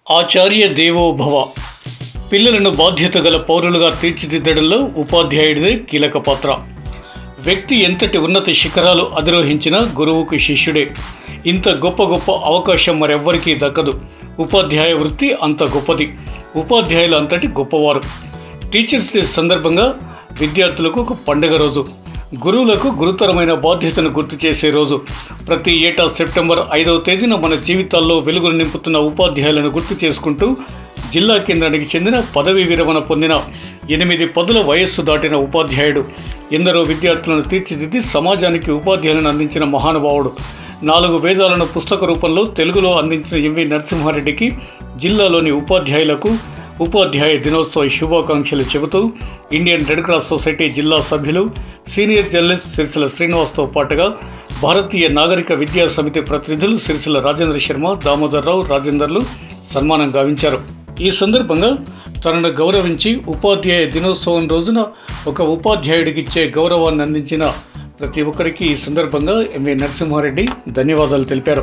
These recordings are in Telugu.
ఆచార్య దేవో భవ పిల్లలను బాధ్యత గల పౌరులుగా తీర్చిదిద్దడంలో ఉపాధ్యాయుడిదే కీలక పాత్ర వ్యక్తి ఎంతటి ఉన్నత శిఖరాలు అధిరోహించినా గురువుకు శిష్యుడే ఇంత గొప్ప గొప్ప అవకాశం మరెవ్వరికీ దక్కదు ఉపాధ్యాయ వృత్తి అంత గొప్పది ఉపాధ్యాయులు అంతటి గొప్పవారు టీచర్స్ డే సందర్భంగా విద్యార్థులకు ఒక పండుగ రోజు గురువులకు గురుతరమైన బాధ్యతను గుర్తు చేసే రోజు ప్రతి ఏటా సెప్టెంబర్ ఐదవ తేదీన మన జీవితాల్లో వెలుగులు నింపుతున్న ఉపాధ్యాయులను గుర్తు చేసుకుంటూ జిల్లా కేంద్రానికి చెందిన పదవీ విరమణ పొందిన ఎనిమిది పదుల వయస్సు దాటిన ఉపాధ్యాయుడు ఎందరో విద్యార్థులను తీర్చిదిద్ది సమాజానికి ఉపాధ్యాయులను అందించిన మహానుభావుడు నాలుగు వేదాలను పుస్తక రూపంలో తెలుగులో అందించిన ఎంవి నరసింహారెడ్డికి జిల్లాలోని ఉపాధ్యాయులకు ఉపాధ్యాయ దినోత్సవ శుభాకాంక్షలు చెబుతూ ఇండియన్ రెడ్ క్రాస్ సొసైటీ జిల్లా సభ్యులు సీనియర్ జర్నలిస్ట్ సిరిసిల శ్రీనివాస్తో పాటుగా భారతీయ నాగరిక విద్యా సమితి ప్రతినిధులు సిరిసిల రాజేంద్ర శర్మ దామోదర్రావు రాజేందర్లు సన్మానం గావించారు ఈ సందర్భంగా తనను గౌరవించి ఉపాధ్యాయ దినోత్సవం రోజున ఒక ఉపాధ్యాయుడికి ఇచ్చే గౌరవాన్ని అందించిన ప్రతి ఒక్కరికి ఈ సందర్భంగా ఎంవి నరసింహారెడ్డి ధన్యవాదాలు తెలిపారు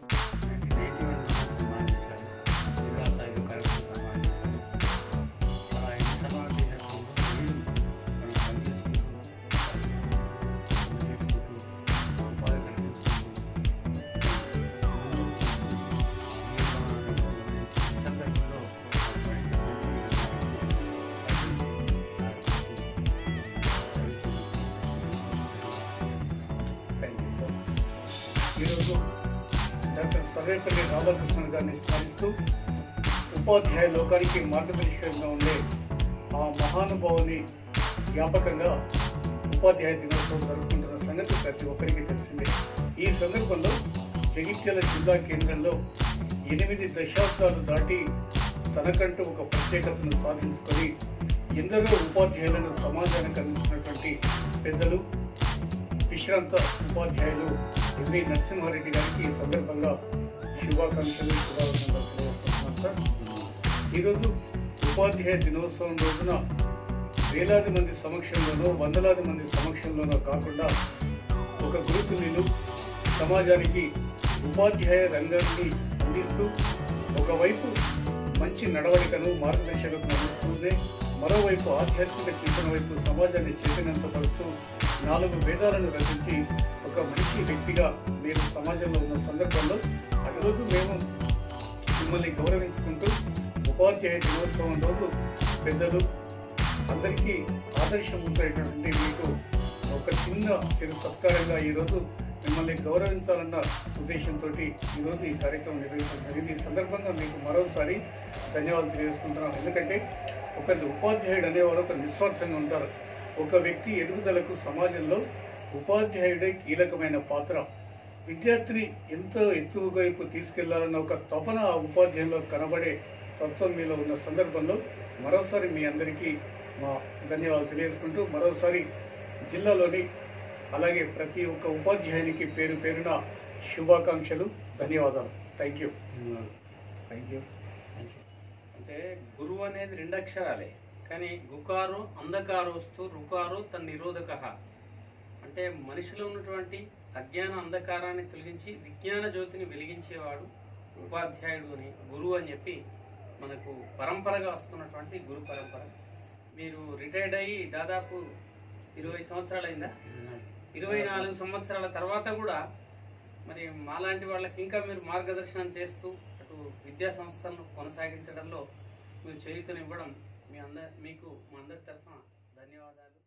థ్యాంక్ యూ సార్ ఈరోజు డాక్టర్ సర్వేపల్లి రాధాకృష్ణన్ గారిని స్మరిస్తూ ఉపాధ్యాయ లోకానికి మార్గదర్శకంగా ఉండే ఆ మహానుభావుని జ్ఞాపకంగా ఉపాధ్యాయ దినోత్సవం జరుపుకుంటున్న సంగతి ప్రతి ఒక్కరికి తెలిసిందే ఈ సందర్భంలో జగిత్యాల జిల్లా కేంద్రంలో ఎనిమిది దశాబ్దాలు దాటి తనకంటూ ఒక ప్రత్యేకతను సాధించుకొని ఎందరో ఉపాధ్యాయులను సమాజానికి అందించినటువంటి పెద్దలు విశ్రాంత ఉపాధ్యాయులు ఎంవి నరసింహారెడ్డి గారికి ఈ సందర్భంగా శుభాకాంక్షలు శుభాకాంక్షలు తెలియజేస్తున్నాను సార్ ఈరోజు ఉపాధ్యాయ దినోత్సవం రోజున వేలాది మంది సమక్షంలోనో వందలాది మంది సమక్షంలోనో కాకుండా ఒక గురుతుల్యులు సమాజానికి ఉపాధ్యాయ రంగాన్ని అందిస్తూ ఒకవైపు మంచి నడవడికను మార్గదర్శకతను అందిస్తూనే మరోవైపు ఆధ్యాత్మిక చింతన వైపు సమాజాన్ని చైతన్యంతపరుస్తూ నాలుగు వేదాలను రచించి ఒక మంచి వ్యక్తిగా మీరు సమాజంలో ఉన్న సందర్భంలో ఆ రోజు మేము మిమ్మల్ని గౌరవించుకుంటూ ఉపాధ్యాయ దినోత్సవం రోజు పెద్దలు అందరికీ ఆదర్శం ఉండేటటువంటి మీకు ఒక చిన్న చిరు సత్కారంగా ఈరోజు మిమ్మల్ని గౌరవించాలన్న ఉద్దేశంతో ఈరోజు ఈ కార్యక్రమం నిర్వహించడం జరిగింది ఈ సందర్భంగా మీకు మరోసారి ధన్యవాదాలు తెలియజేసుకుంటున్నాను ఎందుకంటే ఒక ఉపాధ్యాయుడు అనేవారు ఒక నిస్వార్థంగా ఉంటారు ఒక వ్యక్తి ఎదుగుదలకు సమాజంలో ఉపాధ్యాయుడే కీలకమైన పాత్ర విద్యార్థిని ఎంతో ఎత్తు వైపు తీసుకెళ్లాలన్న ఒక తపన ఆ ఉపాధ్యాయుల్లో కనబడే తత్వం మీలో ఉన్న సందర్భంలో మరోసారి మీ అందరికీ మా ధన్యవాదాలు తెలియజేసుకుంటూ మరోసారి జిల్లాలోని అలాగే ప్రతి ఒక్క ఉపాధ్యాయునికి పేరు పేరున శుభాకాంక్షలు ధన్యవాదాలు థ్యాంక్ యూ థ్యాంక్ యూ అంటే గురువు అనేది రెండు అక్షరాలే కానీ గుకారు అంధకారోస్తు రుకారు తన నిరోధక అంటే మనిషిలో ఉన్నటువంటి అజ్ఞాన అంధకారాన్ని తొలగించి విజ్ఞాన జ్యోతిని వెలిగించేవాడు ఉపాధ్యాయుడు అని గురువు అని చెప్పి మనకు పరంపరగా వస్తున్నటువంటి గురు పరంపర మీరు రిటైర్డ్ అయ్యి దాదాపు ఇరవై సంవత్సరాలు అయిందా ఇరవై నాలుగు సంవత్సరాల తర్వాత కూడా మరి మాలాంటి వాళ్ళకి ఇంకా మీరు మార్గదర్శనం చేస్తూ అటు విద్యా సంస్థలను కొనసాగించడంలో మీరు చేయుతనివ్వడం మీ అందరి మీకు మా అందరి తరఫున ధన్యవాదాలు